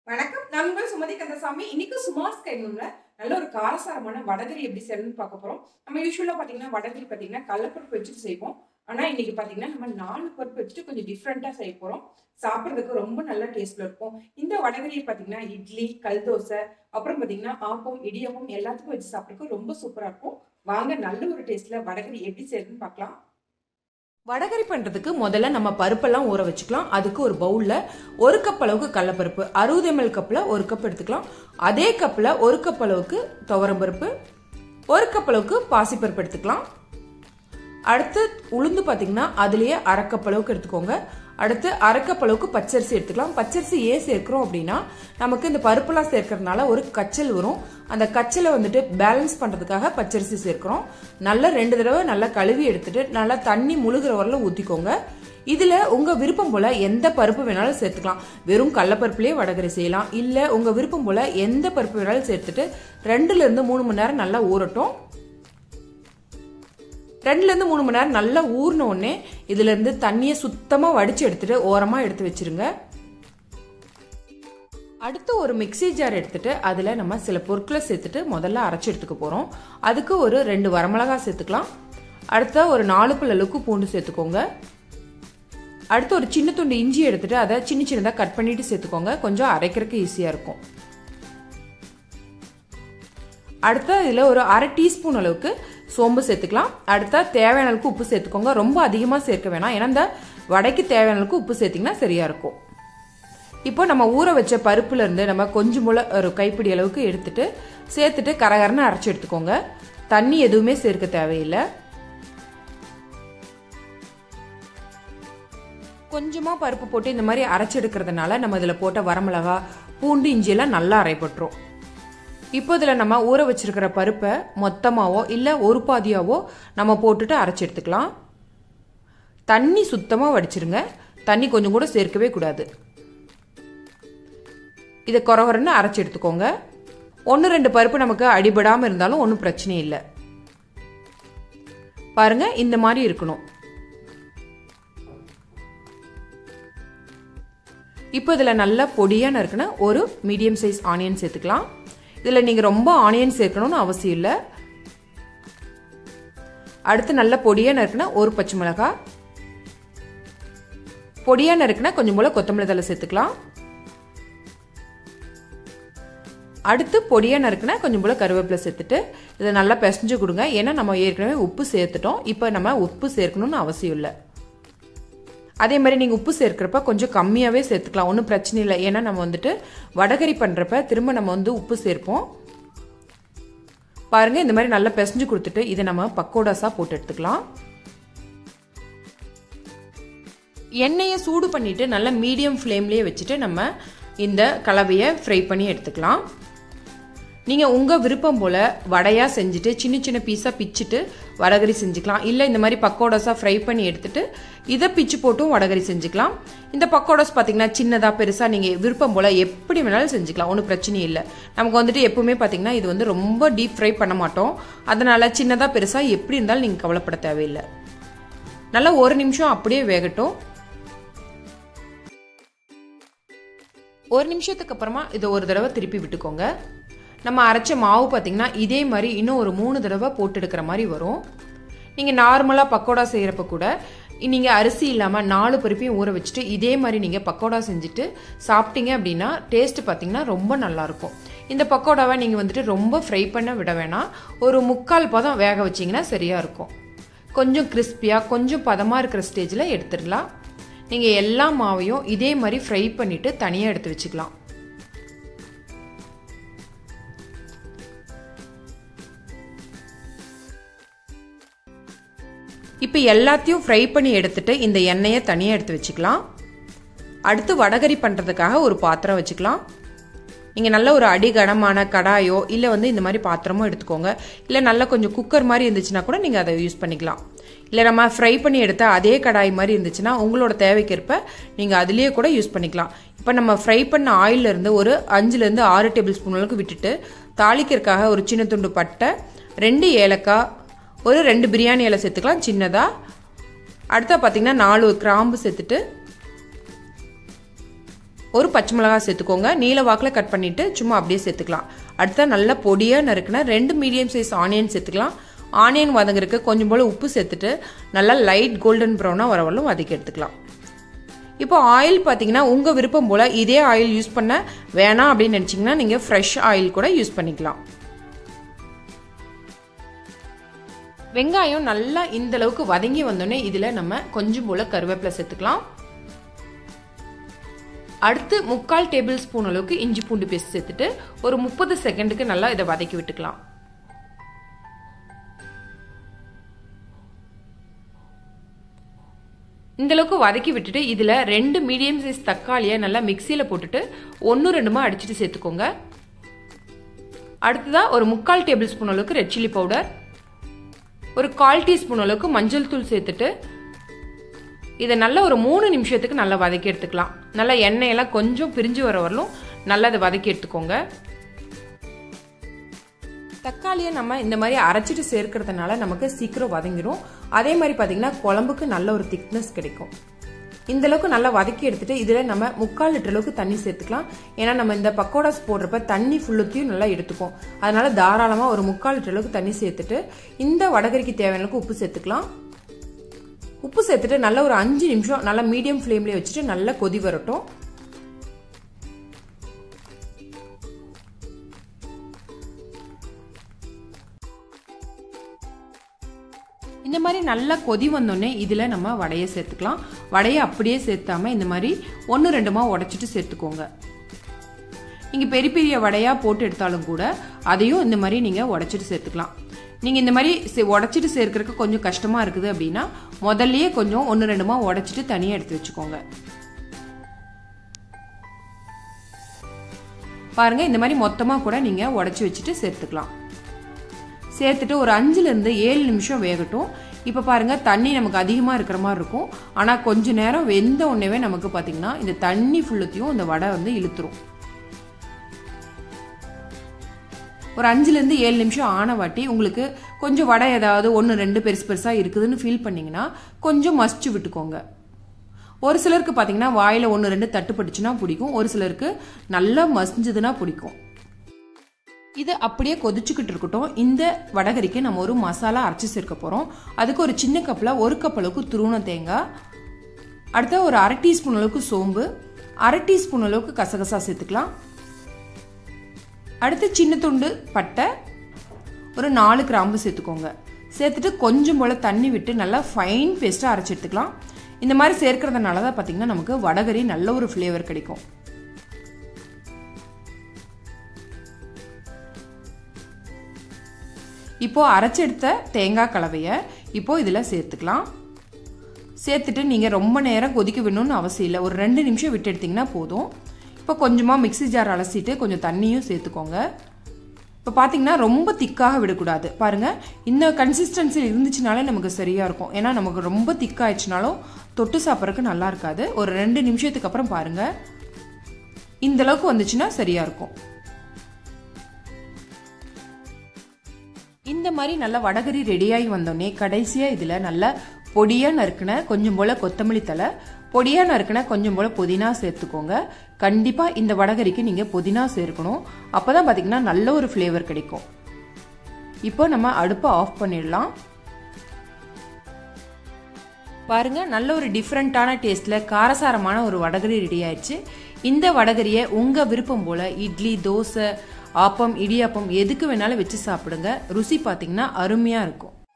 வணக்கம் நான் உங்கள் சுமதி கந்தசாமி இன்னைக்கு சுமார் ஸ்கைலூர்ல நல்ல ஒரு காரசாரமான வடகரி எப்படி செய்யணும்னு பார்க்க போறோம் நம்ம யூஸ்வலா பாத்தீங்கன்னா வடகரி பாத்தீங்கன்னா கடலப்பருப்பு வச்சுட்டு செய்வோம் ஆனா இன்னைக்கு பாத்தீங்கன்னா நம்ம நாலு பருப்பு வச்சுட்டு கொஞ்சம் டிஃப்ரெண்டா செய்ய போறோம் சாப்பிட்றதுக்கு ரொம்ப நல்ல டேஸ்ட்ல இருக்கும் இந்த வடகரியை பாத்தீங்கன்னா இட்லி கல் தோசை அப்புறம் பாத்தீங்கன்னா ஆப்பம் இடியப்பம் எல்லாத்துக்கும் வச்சு சாப்பிட்றதுக்கு ரொம்ப சூப்பரா இருக்கும் வாங்க நல்ல ஒரு டேஸ்ட்ல வடகரி எப்படி செய்யறதுன்னு பார்க்கலாம் வடகரி பண்ணுறதுக்கு முதல்ல நம்ம பருப்பெல்லாம் ஊற வச்சுக்கலாம் அதுக்கு ஒரு பவுலில் ஒரு கப் அளவுக்கு கடலப்பருப்பு அறுபது எம்எல் கப்பில் ஒரு கப் எடுத்துக்கலாம் அதே கப்பில் ஒரு கப் அளவுக்கு துவரம்பருப்பு ஒரு கப் அளவுக்கு பாசிப்பருப்பு எடுத்துக்கலாம் அடுத்து உளுந்து பார்த்தீங்கன்னா அதுலேயே அரை கப் அளவுக்கு எடுத்துக்கோங்க அடுத்து அரை கப் அளவுக்கு பச்சரிசி எடுத்துக்கலாம் பச்சரிசி ஏன் சேர்க்கிறோம் அப்படின்னா நமக்கு இந்த பருப்புலாம் சேர்க்கறதுனால ஒரு கச்சல் வரும் அந்த கச்சலை வந்துட்டு பேலன்ஸ் பண்ணுறதுக்காக பச்சரிசி சேர்க்கிறோம் நல்லா ரெண்டு தடவை நல்லா கழுவி எடுத்துட்டு நல்லா தண்ணி முழுகிற வரல ஊற்றிக்கோங்க இதில் உங்கள் விருப்பம் போல் எந்த பருப்பு வேணாலும் சேர்த்துக்கலாம் வெறும் கடலப்பருப்புலேயே வடகரை செய்யலாம் இல்லை உங்கள் விருப்பம் போல் எந்த பருப்பு வேணாலும் சேர்த்துட்டு ரெண்டுலேருந்து மூணு மணி நேரம் நல்லா ஊறட்டும் ரெண்டுலேருந்து மூணு மணி நேரம் நல்லா ஊறின உடனே இதுலேருந்து தண்ணியை சுத்தமாக வடித்து எடுத்துட்டு ஓரமாக எடுத்து வச்சிருங்க அடுத்து ஒரு மிக்சி ஜார் எடுத்துட்டு அதில் நம்ம சில பொருட்களை சேர்த்துட்டு முதல்ல அரைச்சி எடுத்துக்க போகிறோம் அதுக்கு ஒரு ரெண்டு வரமிளகாய் சேர்த்துக்கலாம் அடுத்த ஒரு நாலு பல் அளவுக்கு பூண்டு சேர்த்துக்கோங்க அடுத்து ஒரு சின்ன துண்டு இஞ்சி எடுத்துட்டு அதை சின்ன சின்னதாக கட் பண்ணிட்டு சேர்த்துக்கோங்க கொஞ்சம் அரைக்கிறதுக்கு ஈஸியாக இருக்கும் அடுத்த இதில் ஒரு அரை டீஸ்பூன் அளவுக்கு சோம்பு சேர்த்துக்கலாம் அடுத்தா தேவையான அளவுக்கு உப்பு சேர்த்துக்கோங்க ரொம்ப அதிகமாக சேர்க்க வேணாம் ஏன்னா இந்த வடைக்கு தேவையான அளவுக்கு உப்பு சேர்த்திங்கன்னா சரியாக இருக்கும் இப்போ நம்ம ஊற வச்ச பருப்புல இருந்து நம்ம கொஞ்சம் போல ஒரு கைப்பிடி அளவுக்கு எடுத்துட்டு சேர்த்துட்டு கரகரன்னு அரைச்சி எடுத்துக்கோங்க தண்ணி எதுவுமே சேர்க்க தேவையில்லை கொஞ்சமா பருப்பு போட்டு இந்த மாதிரி அரைச்சி எடுக்கிறதுனால நம்ம இதில் போட்ட வரமிளகா பூண்டு இஞ்சியெல்லாம் நல்லா அரைப்பட்டுரும் இப்போ இதில் நம்ம ஊற வச்சிருக்கிற பருப்பை மொத்தமாவோ இல்லை ஒரு பாதியாவோ நம்ம போட்டுட்டு அரைச்சி எடுத்துக்கலாம் தண்ணி சுத்தமாக வடிச்சிருங்க தண்ணி கொஞ்சம் கூட சேர்க்கவே கூடாது இதை குறகுறன்னு அரைச்சி எடுத்துக்கோங்க ஒன்று ரெண்டு பருப்பு நமக்கு அடிபடாமல் இருந்தாலும் ஒன்றும் பிரச்சனை இல்லை பாருங்க இந்த மாதிரி இருக்கணும் இப்போ இதில் நல்லா பொடியாக நறுக்குன ஒரு மீடியம் சைஸ் ஆனியன் சேர்த்துக்கலாம் இதில் நீங்கள் ரொம்ப ஆனியன் சேர்க்கணும்னு அவசியம் இல்லை அடுத்து நல்ல பொடியாக நறுக்குன ஒரு பச்சை மிளகாய் பொடியாக நறுக்குனா கொஞ்சம் போல் கொத்தமல்லி தலை சேர்த்துக்கலாம் அடுத்து பொடியாக நறுக்குனா கொஞ்சம் போல் கருவேப்பிலை சேர்த்துட்டு இதை நல்லா பிசைஞ்சு கொடுங்க ஏன்னா நம்ம ஏற்கனவே உப்பு சேர்த்துட்டோம் இப்போ நம்ம உப்பு சேர்க்கணும்னு அவசியம் இல்லை அதே மாதிரி நீங்கள் உப்பு சேர்க்குறப்ப கொஞ்சம் கம்மியாகவே சேர்த்துக்கலாம் ஒன்றும் பிரச்சனை இல்லை ஏன்னா நம்ம வந்துட்டு வடகரி பண்ணுறப்ப திரும்ப நம்ம வந்து உப்பு சேர்ப்போம் பாருங்கள் இந்த மாதிரி நல்லா பிசைஞ்சு கொடுத்துட்டு இதை நம்ம பக்கோடாஸாக போட்டு எடுத்துக்கலாம் எண்ணெயை சூடு பண்ணிவிட்டு நல்லா மீடியம் ஃப்ளேம்லேயே வச்சுட்டு நம்ம இந்த கலவையை ஃப்ரை பண்ணி எடுத்துக்கலாம் நீங்கள் உங்கள் விருப்பம் போல் வடையாக செஞ்சுட்டு சின்ன சின்ன பீஸாக பிச்சுட்டு வடகரி செஞ்சுக்கலாம் இல்லை இந்த மாதிரி பக்கோடாஸாக ஃப்ரை பண்ணி எடுத்துட்டு இதை பிச்சு போட்டும் வடகரி செஞ்சுக்கலாம் இந்த பக்கோடாஸ் பார்த்தீங்கன்னா சின்னதாக பெருசாக நீங்கள் விருப்பம் போல் எப்படி வேணாலும் செஞ்சுக்கலாம் ஒன்றும் பிரச்சனை இல்லை நமக்கு வந்துட்டு எப்பவுமே பார்த்தீங்கன்னா இது வந்து ரொம்ப டீப் ஃப்ரை பண்ண மாட்டோம் அதனால் சின்னதாக பெருசாக எப்படி இருந்தாலும் நீங்கள் கவலைப்பட தேவையில்லை நல்லா ஒரு நிமிஷம் அப்படியே வேகட்டும் ஒரு நிமிஷத்துக்கு அப்புறமா இதை ஒரு தடவை திருப்பி விட்டுக்கோங்க நம்ம அரைச்ச மாவு பார்த்தீங்கன்னா இதே மாதிரி இன்னும் ஒரு மூணு தடவை போட்டு எடுக்கிற மாதிரி வரும் நீங்கள் நார்மலாக பக்கோடா செய்கிறப்ப கூட நீங்கள் அரிசி இல்லாமல் நாலு பருப்பையும் ஊற வச்சுட்டு இதே மாதிரி நீங்கள் பக்கோடா செஞ்சுட்டு சாப்பிட்டீங்க அப்படின்னா டேஸ்ட் பார்த்தீங்கன்னா ரொம்ப நல்லாயிருக்கும் இந்த பக்கோடாவை நீங்கள் வந்துட்டு ரொம்ப ஃப்ரை பண்ண விட வேணாம் ஒரு முக்கால் பதம் வேக வச்சிங்கன்னா சரியாக இருக்கும் கொஞ்சம் கிறிஸ்பியாக கொஞ்சம் பதமாக இருக்கிற ஸ்டேஜில் எடுத்துடலாம் நீங்கள் எல்லா மாவையும் இதே மாதிரி ஃப்ரை பண்ணிவிட்டு தனியாக எடுத்து வச்சுக்கலாம் இப்போ எல்லாத்தையும் ஃப்ரை பண்ணி எடுத்துட்டு இந்த எண்ணெயை தனியாக எடுத்து வச்சுக்கலாம் அடுத்து வடகரி பண்ணுறதுக்காக ஒரு பாத்திரம் வச்சுக்கலாம் நீங்கள் நல்ல ஒரு அடி கனமான கடாயோ இல்லை வந்து இந்த மாதிரி பாத்திரமோ எடுத்துக்கோங்க இல்லை நல்லா கொஞ்சம் குக்கர் மாதிரி இருந்துச்சுன்னா கூட நீங்கள் அதை யூஸ் பண்ணிக்கலாம் இல்லை நம்ம ஃப்ரை பண்ணி எடுத்த அதே கடாய் மாதிரி இருந்துச்சுன்னா உங்களோட தேவைக்கேற்ப நீங்கள் அதுலேயே கூட யூஸ் பண்ணிக்கலாம் இப்போ நம்ம ஃப்ரை பண்ண ஆயிலில் இருந்து ஒரு அஞ்சுலேருந்து ஆறு டேபிள் ஸ்பூன் அளவுக்கு விட்டுட்டு தாளிக்கிறதுக்காக ஒரு சின்ன துண்டு பட்டை ரெண்டு ஏலக்காய் ஒரு ரெண்டு பிரியாணி இலை சேர்த்துக்கலாம் சின்னதாக அடுத்தா பார்த்தீங்கன்னா நாலு கிராம்பு சேர்த்துட்டு ஒரு பச்சை மிளகாய் சேர்த்துக்கோங்க நீல வாக்கில் கட் பண்ணிவிட்டு சும்மா அப்படியே சேர்த்துக்கலாம் அடுத்தா நல்லா பொடியாக நறுக்குனா ரெண்டு மீடியம் சைஸ் ஆனியன் சேர்த்துக்கலாம் ஆனியன் வதங்குறதுக்கு கொஞ்சம் போல் உப்பு சேர்த்துட்டு நல்லா லைட் கோல்டன் ப்ரௌனாக வர வரலும் வதக்கி எடுத்துக்கலாம் இப்போ ஆயில் பார்த்தீங்கன்னா உங்கள் விருப்பம் போல் இதே ஆயில் யூஸ் பண்ண வேணாம் அப்படின்னு நினச்சிங்கன்னா நீங்கள் ஃப்ரெஷ் ஆயில் கூட யூஸ் பண்ணிக்கலாம் வெங்காயம் நல்லா இந்த அளவுக்கு வதங்கி வந்தோடனே இதில் நம்ம கொஞ்சம் போல் கருவேப்பிலை சேர்த்துக்கலாம் அடுத்து முக்கால் டேபிள் ஸ்பூன் அளவுக்கு இஞ்சி பூண்டு பேஸ்ட் சேர்த்துட்டு ஒரு முப்பது செகண்டுக்கு நல்லா இதை வதக்கி விட்டுக்கலாம் இந்த அளவுக்கு வதக்கி விட்டுட்டு இதில் ரெண்டு மீடியம் சைஸ் தக்காளியை நல்லா மிக்சியில் போட்டுட்டு ஒன்று ரெண்டுமா அடிச்சுட்டு சேர்த்துக்கோங்க அடுத்ததாக ஒரு முக்கால் டேபிள் ஸ்பூன் அளவுக்கு ரெட் சில்லி பவுடர் ஒரு கால் டீஸ்பூன் அளவுக்கு மஞ்சள் தூள் சேர்த்துட்டு இதை நல்லா ஒரு மூணு நிமிஷத்துக்கு நல்லா வதக்கி எடுத்துக்கலாம் நல்லா எண்ணெயெல்லாம் கொஞ்சம் பிரிஞ்சு வர வரலும் நல்லா அதை வதக்கி எடுத்துக்கோங்க தக்காளியை நம்ம இந்த மாதிரி அரைச்சிட்டு சேர்க்கறதுனால நமக்கு சீக்கிரம் வதங்கிடும் அதே மாதிரி பார்த்தீங்கன்னா குழம்புக்கு நல்ல ஒரு திக்னஸ் கிடைக்கும் இந்த அளவுக்கு நல்லா வதக்கி எடுத்துட்டு இதில் நம்ம முக்கால் லிட்டர் அளவுக்கு தண்ணி சேர்த்துக்கலாம் ஏன்னா நம்ம இந்த பக்கோடாஸ் போடுறப்ப தண்ணி ஃபுல்லுத்தையும் நல்லா எடுத்துக்கும் அதனால தாராளமாக ஒரு முக்கால் லிட்டர் அளவுக்கு தண்ணி சேர்த்துட்டு இந்த வடகரிக்கு தேவையான அளவுக்கு உப்பு சேர்த்துக்கலாம் உப்பு சேர்த்துட்டு நல்லா ஒரு அஞ்சு நிமிஷம் நல்லா மீடியம் ஃப்ளேம்லேயே வச்சுட்டு நல்லா கொதி வரட்டும் இந்த மாதிரி நல்லா கொதி வந்தோடனே இதில் நம்ம வடையை சேர்த்துக்கலாம் வடையை அப்படியே சேர்த்தாம இந்த மாதிரி ஒன்று ரெண்டுமா உடச்சிட்டு சேர்த்துக்கோங்க நீங்கள் பெரிய பெரிய வடையாக போட்டு எடுத்தாலும் கூட அதையும் இந்த மாதிரி நீங்கள் உடச்சிட்டு சேர்த்துக்கலாம் நீங்கள் இந்த மாதிரி உடச்சிட்டு சேர்க்கறதுக்கு கொஞ்சம் கஷ்டமாக இருக்குது அப்படின்னா முதல்லயே கொஞ்சம் ஒன்று ரெண்டுமா உடச்சிட்டு தனியாக எடுத்து வச்சுக்கோங்க பாருங்க இந்த மாதிரி மொத்தமாக கூட நீங்கள் உடச்சி வச்சுட்டு சேர்த்துக்கலாம் சேர்த்துட்டு ஒரு அஞ்சுலேருந்து ஏழு நிமிஷம் வேகட்டும் இப்போ பாருங்க தண்ணி நமக்கு அதிகமாக இருக்கிற மாதிரி இருக்கும் ஆனால் கொஞ்ச நேரம் வெந்த உடனேவே நமக்கு பார்த்தீங்கன்னா இந்த தண்ணி ஃபுல்லுத்தையும் இந்த வடை வந்து இழுத்துரும் ஒரு அஞ்சுலேருந்து ஏழு நிமிஷம் ஆன வாட்டி உங்களுக்கு கொஞ்சம் வடை ஏதாவது ஒன்று ரெண்டு பெருசு பெருசாக இருக்குதுன்னு ஃபீல் பண்ணிங்கன்னா கொஞ்சம் மசிச்சு விட்டுக்கோங்க ஒரு சிலருக்கு பார்த்தீங்கன்னா வாயில் ஒன்று ரெண்டு தட்டுப்பட்டுச்சுன்னா பிடிக்கும் ஒரு சிலருக்கு நல்லா மசிஞ்சதுன்னா பிடிக்கும் இது அப்படியே கொதிச்சுக்கிட்டு இருக்கட்டும் இந்த வடகரிக்கு நம்ம ஒரு மசாலா அரைச்சி சேர்க்க போகிறோம் அதுக்கு ஒரு சின்ன கப்பில் ஒரு கப் அளவுக்கு துருவன தேங்காய் அடுத்த ஒரு அரை டீஸ்பூன் அளவுக்கு சோம்பு அரை டீஸ்பூன் அளவுக்கு கசகசா சேர்த்துக்கலாம் அடுத்து சின்ன துண்டு பட்டை ஒரு நாலு கிராம்பு சேர்த்துக்கோங்க சேர்த்துட்டு கொஞ்சம் போல் தண்ணி விட்டு நல்லா ஃபைன் பேஸ்ட்டாக அரைச்சி எடுத்துக்கலாம் இந்த மாதிரி சேர்க்கறதுனால தான் பார்த்தீங்கன்னா நமக்கு வடகரி நல்ல ஒரு ஃப்ளேவர் கிடைக்கும் இப்போ அரைச்செடுத்த தேங்காய் கலவையை இப்போ இதில் சேர்த்துக்கலாம் சேர்த்துட்டு நீங்கள் ரொம்ப நேரம் கொதிக்க விடணும்னு அவசியம் இல்லை ஒரு ரெண்டு நிமிஷம் விட்டு எடுத்திங்கன்னா போதும் இப்போ கொஞ்சமாக மிக்சி ஜார் அலசிட்டு கொஞ்சம் தண்ணியும் சேர்த்துக்கோங்க இப்போ பார்த்தீங்கன்னா ரொம்ப திக்காக விடக்கூடாது பாருங்கள் இந்த கன்சிஸ்டன்சி இருந்துச்சுனாலே நமக்கு சரியாக இருக்கும் ஏன்னா நமக்கு ரொம்ப திக்காயிடுச்சுனாலும் தொட்டு சாப்பிட்றதுக்கு நல்லா இருக்காது ஒரு ரெண்டு நிமிஷத்துக்கு அப்புறம் பாருங்கள் இந்த அளவுக்கு வந்துச்சுன்னா சரியாக இருக்கும் இந்த மாதிரி நல்லா வடகரி ரெடியாகி வந்தோடனே கடைசியாக இதில் நல்லா பொடியாக நறுக்கின கொஞ்சம் போல் கொத்தமல்லி தலை பொடியாக நறுக்கின கொஞ்சம் போல் புதினா சேர்த்துக்கோங்க கண்டிப்பாக இந்த வடகரிக்கு நீங்கள் புதினா சேர்க்கணும் அப்போ தான் பார்த்தீங்கன்னா நல்ல ஒரு ஃப்ளேவர் கிடைக்கும் இப்போ நம்ம அடுப்பை ஆஃப் பண்ணிடலாம் பாருங்க நல்ல ஒரு டிஃப்ரெண்ட்டான டேஸ்ட்டில் காரசாரமான ஒரு வடகரி ரெடி ஆயிடுச்சு இந்த வடகரியை உங்கள் விருப்பம் போல் இட்லி தோசை ஆப்பம் இடியாப்பம் எதுக்கு வேணாலும் வச்சு சாப்பிடுங்க ருசி பார்த்தீங்கன்னா அருமையாக இருக்கும்